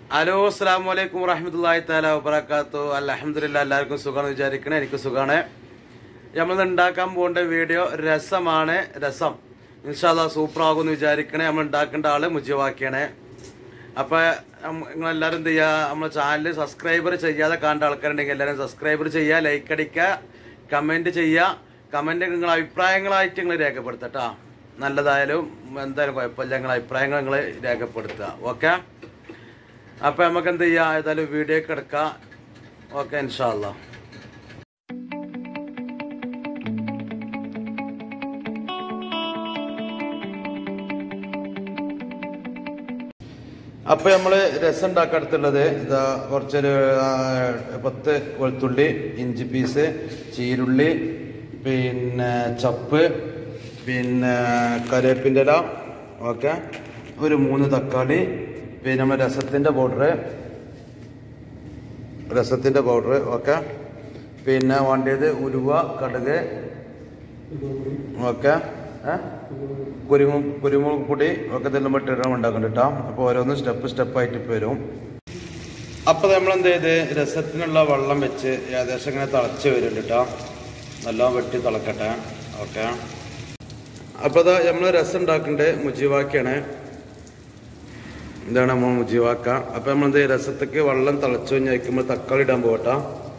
Hello അസ്സാം വലൈക്കും വറഹമത്തല്ലാഹി താല വബർക്കാത്തു അലഹമില്ല എല്ലാവർക്കും സുഖമാണ് വിചാരിക്കണേ എനിക്ക് സുഖമാണ് നമ്മൾ ഉണ്ടാക്കാൻ പോകേണ്ട വീഡിയോ രസമാണ് രസം ഇൻഷാല്ല സൂപ്പർ ആകുമെന്ന് വിചാരിക്കണേ നമ്മൾ ഉണ്ടാക്കേണ്ട ആള് മുജിവാക്കിയാണ് അപ്പോൾ നിങ്ങളെല്ലാവരും എന്ത് ചെയ്യുക നമ്മുടെ ചാനൽ സബ്സ്ക്രൈബർ ചെയ്യാതെ കാണേണ്ട ആൾക്കാരുണ്ടെങ്കിൽ എല്ലാവരും സബ്സ്ക്രൈബർ ചെയ്യുക ലൈക്ക് അടിക്കുക കമൻറ്റ് ചെയ്യുക കമൻറ്റ് നിങ്ങൾ അഭിപ്രായങ്ങളായിട്ട് നിങ്ങൾ രേഖപ്പെടുത്തട്ടോ നല്ലതായാലും എന്തായാലും കുഴപ്പമില്ല നിങ്ങളുടെ അഭിപ്രായങ്ങൾ നിങ്ങൾ രേഖപ്പെടുത്തുക ഓക്കെ അപ്പൊ നമുക്ക് എന്ത് ചെയ്യാം ഏതായാലും വീഡിയോ ഒക്കെ എടുക്കാം ഓക്കെ ഇൻഷാല്ല അപ്പൊ നമ്മള് രസം ഉണ്ടാക്കാൻ എടുത്തുള്ളത് ഇതാ കുറച്ചൊരു ആ, പത്ത് വെളുത്തുള്ളി ഇഞ്ചി പീസ് ചീരുള്ളി പിന്നെ ചപ്പ് പിന്നെ കറിവേപ്പിൻ്റെ ഇല ഓക്കെ ഒരു മൂന്ന് തക്കാളി പിന്നെ നമ്മുടെ രസത്തിൻ്റെ പൗഡർ രസത്തിൻ്റെ പൗഡർ ഓക്കെ പിന്നെ വേണ്ടിയത് ഉലുവ കടുക് ഓക്കെ കുരുമു കുരുമുളക് പൊടി ഒക്കെ തന്നെ ഇട്ടിട്ട് ഉണ്ടാക്കുന്നുണ്ട് കേട്ടോ അപ്പോൾ ഓരോന്ന് സ്റ്റെപ്പ് സ്റ്റെപ്പായിട്ട് ഇപ്പോൾ വരും അപ്പോൾ നമ്മൾ എന്ത് ചെയ്ത് രസത്തിനുള്ള വെള്ളം വെച്ച് ഏകദേശം ഇങ്ങനെ തിളച്ച് വരുന്നുണ്ട് കേട്ടോ നല്ലോണം വെട്ടി തിളക്കട്ടെ ഓക്കെ അപ്പോൾ അതാ നമ്മൾ രസം ഉണ്ടാക്കേണ്ടത് മുജിവാക്കിയാണ് ഇതാണ് നമ്മൾ മുജിവാക്ക അപ്പം നമ്മൾ എന്ത് ചെയ്യും രസത്തേക്ക് വെള്ളം തിളച്ചു കഴിഞ്ഞ് വയ്ക്കുമ്പോൾ തക്കാളി ഇടാൻ പോകട്ടോ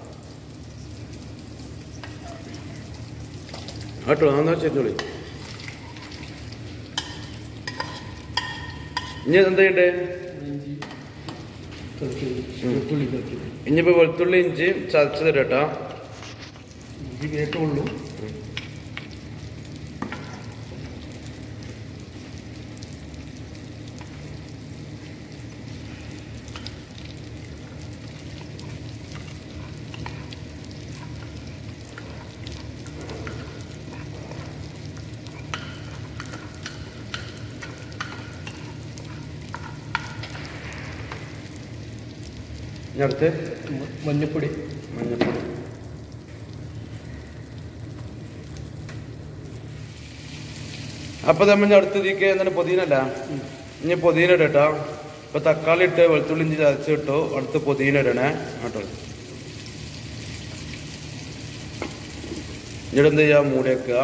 കേട്ടോ എന്നാ വെച്ചോളി ഇനി എന്താ ചെയ്യണ്ടേ ഇനിയിപ്പോ വെളുത്തുള്ളി ഇഞ്ചി ചതച്ച് തരാം കേട്ടോ കേട്ടുള്ളൂ ഇനി അടുത്ത് മഞ്ഞപ്പൊടി മഞ്ഞപ്പൊടി അപ്പൊ നമ്മൾ ഇനി അടുത്ത് ഇതിക്ക് എന്താണ് പൊതീനല്ല ഇനി പൊതീന ഇടട്ടോ ഇപ്പൊ തക്കാളി ഇട്ട് വെളുത്തുള്ളി ഇഞ്ചി ചതച്ച് ഇട്ടു അടുത്ത് പൊതീന ഇടണേ കേട്ടോ ഇവിടെ എന്ത് ചെയ്യാ മൂടി വെക്കുക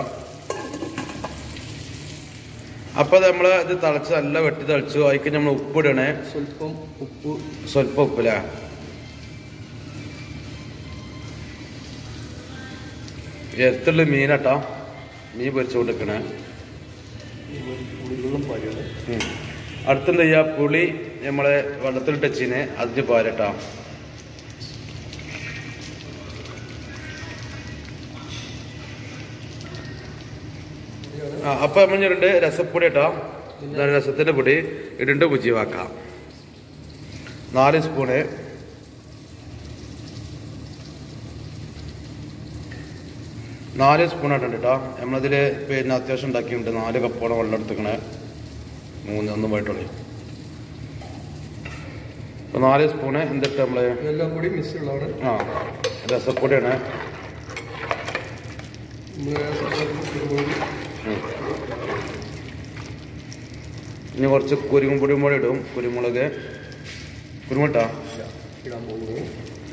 അപ്പൊ നമ്മള് ഇത് തിളച്ച് നല്ല വെട്ടി തിളച്ചു അതിക്ക് നമ്മൾ ഉപ്പിടണേ സ്വല്പം ഉപ്പ് സ്വല്പം ഉപ്പില്ലേ എരത്തുള്ള മീനട്ടോ മീൻ പൊരിച്ചു കൊടുക്കണേ ഉള്ളിലും പാലാണ് അടുത്തെന്ത് ചെയ്യാ പുളി നമ്മളെ വെള്ളത്തിൽ ടച്ചിന് അതിന് പോരട്ടോ ആ അപ്പൊ നമ്മൾ ഇടണ്ട് രസപ്പൊടി കേട്ടോ ഇതാണ് രസത്തിന്റെ പൊടി ഇടണ്ട് മുജിവാക്കാം നാല് സ്പൂണ് നാല് സ്പൂൺ ഇട്ടുണ്ട് കേട്ടോ നമ്മളതിൽ പിന്നെ അത്യാവശ്യം ഉണ്ടാക്കിയിട്ടുണ്ട് നാല് കപ്പോളം വെള്ളം എടുത്തുക്കണേ മൂന്ന് ഒന്നും പോയിട്ടുള്ളൂ അപ്പൊ നാല് സ്പൂണ് എന്തിട്ട് നമ്മള് ഇതെല്ലാം കൂടി മിക്സ് ഉള്ളതാണ് ആ രസപ്പൊടിയാണ് നമ്മൾ ഉം. ഇനി കുറച്ച് കുരുമുപ്പൊടിയും കൂടെ ഇടും കുരുമുളക് കുരുമുട്ടാ ഇടാൻ പോകുന്നു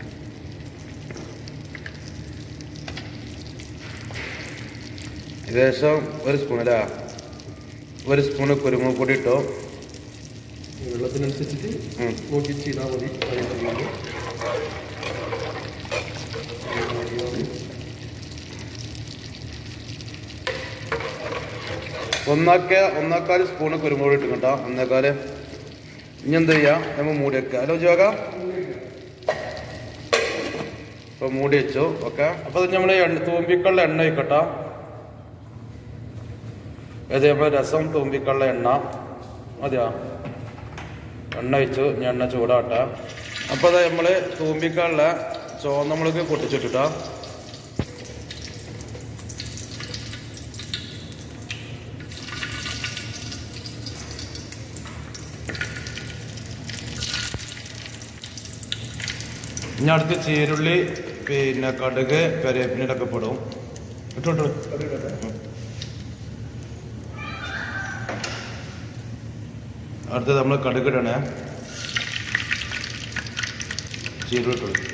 ഏകദേശം ഒരു സ്പൂൺ അല്ലേ ഒരു സ്പൂണ് കുരുമുളക് പൊടി ഇട്ടോ വെള്ളത്തിനനുസരിച്ചിട്ട് ഉം. നോക്കി ചെയ്താൽ മതി അതിനുള്ളിൽ. ഒന്നാക്ക ഒന്നാക്കാല് സ്പൂണ് കുരുമുളക് ഇട്ടും കേട്ടോ ഒന്നേക്കാല് ഇനി എന്ത് ചെയ്യാം നമ്മൾ മൂടി വെക്കുക ഹലോ ജോക ഇപ്പൊ മൂടി വെച്ചു ഓക്കെ അപ്പൊ ഇത് നമ്മള് എണ്ണ തൂമ്പിക്കുള്ള എണ്ണ വെക്കട്ടോ അതേപോലെ രസം തൂമ്പിക്കുള്ള എണ്ണ മതിയോ എണ്ണ വെച്ചു ഇനി എണ്ണ ചൂടാട്ടെ അപ്പൊ അത് നമ്മള് തൂമ്പിക്കാനുള്ള ചുവന്നമുളക് പൊട്ടിച്ചിട്ടിട്ടോ ഇനി അടുത്ത് ചീരുള്ളി പിന്നെ കടുക് കറിവേപ്പിനൊക്കെ പെടും ഇട്ടോട്ടോ അടുത്ത് നമ്മൾ കടുക് ഇടണേ ചീരുള്ളി ഇട്ടു കൊടുക്കും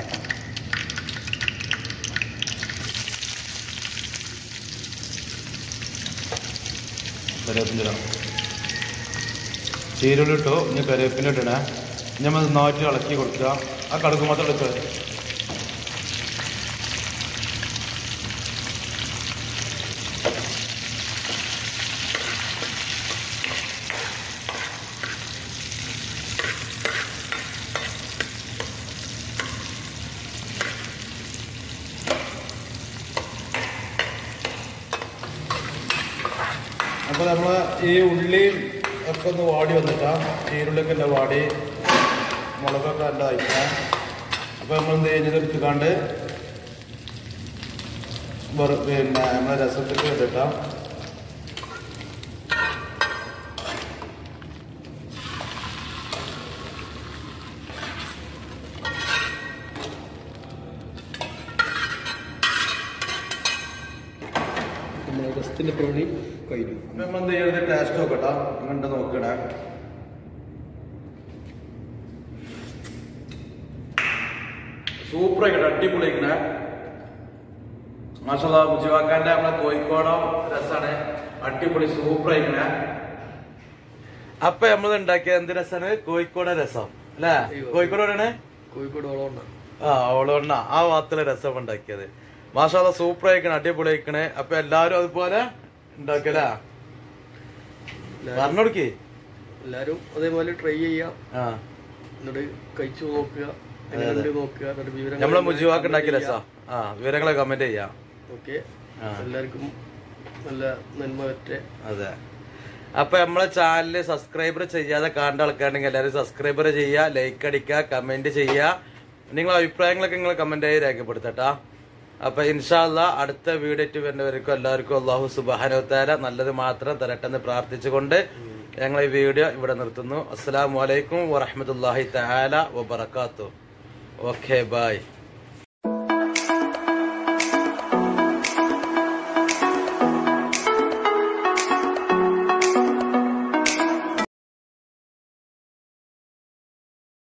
കറിവേപ്പിൻ്റെ ഇടാം ചീരുള്ളി ഇട്ടു ഇനി കറിവേപ്പിൻ്റെ ഇടണേ ഇനി നമ്മൾ നന്നായിട്ട് ഇളക്കി കൊടുക്കുക ആ കടുക് മാത്രം എടുക്കുക അപ്പോൾ നമ്മൾ ഈ ഉള്ളിയും ഒക്കെ ഒന്ന് വാടി വന്നിട്ടാ ചീരുള്ളിയൊക്കെ എല്ലാം വാടി മുളകൊക്കെ എല്ലാം അയക്കാം അപ്പോൾ നമ്മൾ എന്ത് കഴിഞ്ഞത് എടുത്തുകാണ്ട് വെറു പിന്നെ നമ്മളെ രസത്തിൽ ഇട്ടിട്ടാ നമ്മളെ രസത്തിൻ്റെ പണി കഴിഞ്ഞു നമ്മൾ എന്ത് ചെയ്യുന്നത് ടേസ്റ്റ് നോക്കട്ടാ ഇങ്ങോട്ട് നോക്കണേ സൂപ്പർ ആയിക്കട്ടെ അടിപൊളിക്കണേ മാഷാ മുജിവാക്കാന്റെ നമ്മളെ കോഴിക്കോടം രസാണ് അടിപൊളി സൂപ്പർ ആയിക്കണേ അപ്പൊ നമ്മൾ ഉണ്ടാക്കിയ എന്ത് രസാണ് കോഴിക്കോട് രസം അല്ലേ കോഴിക്കോട് എവിടെയാണ് കോഴിക്കോട് വളമുണ്ട ആ ഓളോണ്ണ ആ ഭാഗത്തിലെ രസം ഉണ്ടാക്കിയത് മാഷാ സൂപ്പർ ആയിക്കണേ അടിപൊളി ആയിക്കണേ അപ്പൊ എല്ലാരും അതുപോലെ ഉണ്ടാക്കലാ പറഞ്ഞോടുക്കേ എല്ലാവരും അതേപോലെ ട്രൈ ചെയ്യാം ആ എന്നിട്ട് കഴിച്ചു നോക്കുക എങ്ങനെയുണ്ട് നോക്കുക എന്നിട്ട് വിവരം നമ്മളെ മുജിവാക്ക് ഉണ്ടാക്കിയ രസാ ആ വിവരങ്ങളെ കമന്റ് ചെയ്യാം ഓക്കെ ആ. എല്ലാവർക്കും നല്ല നന്മ പറ്റേ അതെ അപ്പൊ നമ്മളെ ചാനല് സബ്സ്ക്രൈബർ ചെയ്യാതെ കാണേണ്ട ആൾക്കാരുണ്ടെങ്കിൽ എല്ലാവരും സബ്സ്ക്രൈബർ ചെയ്യുക ലൈക്ക് അടിക്കുക കമന്റ് ചെയ്യുക നിങ്ങളെ അഭിപ്രായങ്ങളൊക്കെ നിങ്ങൾ കമന്റ് ആയി രേഖപ്പെടുത്തട്ടാ അപ്പൊ ഇൻഷാല്ല അടുത്ത വീഡിയോ വരുന്നവർക്കും എല്ലാവർക്കും അള്ളാഹു സുബാനോത്താര നല്ലത് മാത്രം തരട്ടെന്ന് പ്രാർത്ഥിച്ചുകൊണ്ട് ഞങ്ങൾ ഈ വീഡിയോ ഇവിടെ നിർത്തുന്നു അസ്സാം വലൈക്കും വറഹമത്തല്ലാഹി തആല വബറകാതുഹു ഓക്കെ ബൈ